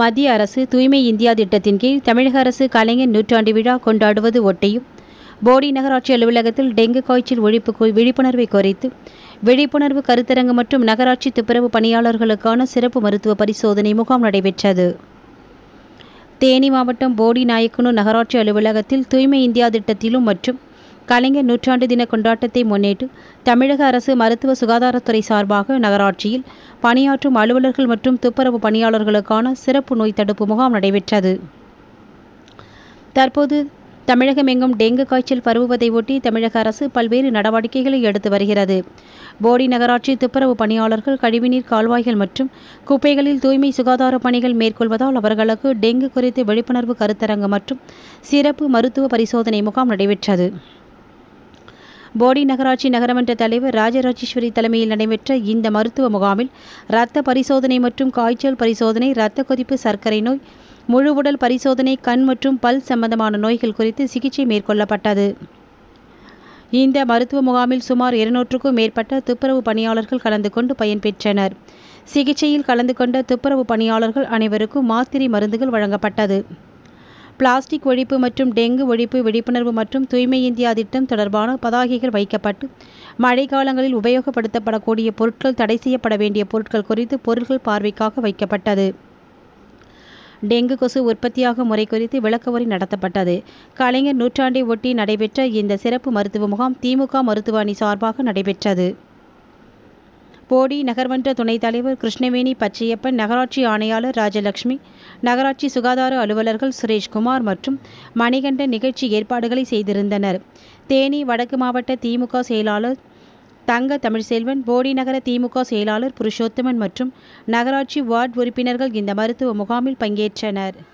மத்திய அரசு தூய்மை இந்தியா திட்டத்தின் கீழ் தமிழக அரசு கலைஞர் நூற்றாண்டு விழா கொண்டாடுவது ஒட்டியும் போடி நகராட்சி அலுவலகத்தில் டெங்கு காய்ச்சல் ஒழிப்பு கு- விழிப்புணர்வை குறித்து விழிப்புணர்வு கருத்தரங்கு மற்றும் நகராட்சி துப்புரவு பணியாளர்களுக்கான சிறப்பு மருத்துவ பரிசோதனை முகாம் நடைபெற்றது தேனி மாவட்டம் போடி நாயக்கனூர் நகராட்சி அலுவலகத்தில் தூய்மை இந்தியா திட்டத்திலும் மற்றும் கலைஞர் நூற்றாண்டு தின கொண்டாட்டத்தை முன்னிட்டு தமிழக அரசு மருத்துவ சுகாதாரத்துறை சார்பாக நகராட்சியில் பணியாற்றும் அலுவலர்கள் மற்றும் துப்புரவு பணியாளர்களுக்கான சிறப்பு நோய் தடுப்பு முகாம் நடைபெற்றது தற்போது தமிழகம் எங்கும் டெங்கு காய்ச்சல் பரவுவதை ஒட்டி தமிழக அரசு பல்வேறு நடவடிக்கைகளை எடுத்து வருகிறது போடி நகராட்சி துப்புரவு பணியாளர்கள் கழிவுநீர் கால்வாய்கள் மற்றும் குப்பைகளில் தூய்மை சுகாதார பணிகள் மேற்கொள்வதால் அவர்களுக்கு டெங்கு குறித்து விழிப்புணர்வு கருத்தரங்கு மற்றும் சிறப்பு மருத்துவ பரிசோதனை முகாம் நடைபெற்றது போடி நகராட்சி நகரமன்ற தலைவர் ராஜராஜேஸ்வரி தலைமையில் நடைபெற்ற இந்த மருத்துவ முகாமில் இரத்த பரிசோதனை மற்றும் காய்ச்சல் பரிசோதனை இரத்த கொதிப்பு சர்க்கரை நோய் முழு உடல் பரிசோதனை கண் மற்றும் பல் சம்பந்தமான நோய்கள் குறித்து சிகிச்சை மேற்கொள்ளப்பட்டது இந்த மருத்துவ முகாமில் சுமார் இருநூற்றுக்கும் மேற்பட்ட துப்புரவு பணியாளர்கள் கலந்து கொண்டு பயன்பெற்றனர் சிகிச்சையில் கலந்து கொண்ட துப்புரவு பணியாளர்கள் அனைவருக்கும் மாத்திரை மருந்துகள் வழங்கப்பட்டது பிளாஸ்டிக் ஒழிப்பு மற்றும் டெங்கு ஒழிப்பு விழிப்புணர்வு மற்றும் தூய்மை இந்தியா திட்டம் தொடர்பான பதாகைகள் வைக்கப்பட்டு மழைக்காலங்களில் உபயோகப்படுத்தப்படக்கூடிய பொருட்கள் தடை செய்யப்பட வேண்டிய பொருட்கள் குறித்து பொருட்கள் பார்வைக்காக வைக்கப்பட்டது டெங்கு கொசு உற்பத்தியாகும் முறை குறித்து விளக்க உரை நடத்தப்பட்டது கலைஞர் நூற்றாண்டை ஒட்டி நடைபெற்ற இந்த சிறப்பு மருத்துவ முகாம் திமுக மருத்துவ அணி சார்பாக நடைபெற்றது போடி நகர்மன்ற துணைத் தலைவர் கிருஷ்ணவேணி பச்சையப்பன் நகராட்சி ஆணையாளர் ராஜலட்சுமி நகராட்சி சுகாதார அலுவலர்கள் சுரேஷ்குமார் மற்றும் மணிகண்டன் நிகழ்ச்சி ஏற்பாடுகளை செய்திருந்தனர் தேனி வடக்கு மாவட்ட திமுக செயலாளர் தங்க தமிழ்செல்வன் போடி நகர திமுக செயலாளர் புருஷோத்தமன் மற்றும் நகராட்சி வார்டு உறுப்பினர்கள் இந்த மருத்துவ முகாமில் பங்கேற்றனர்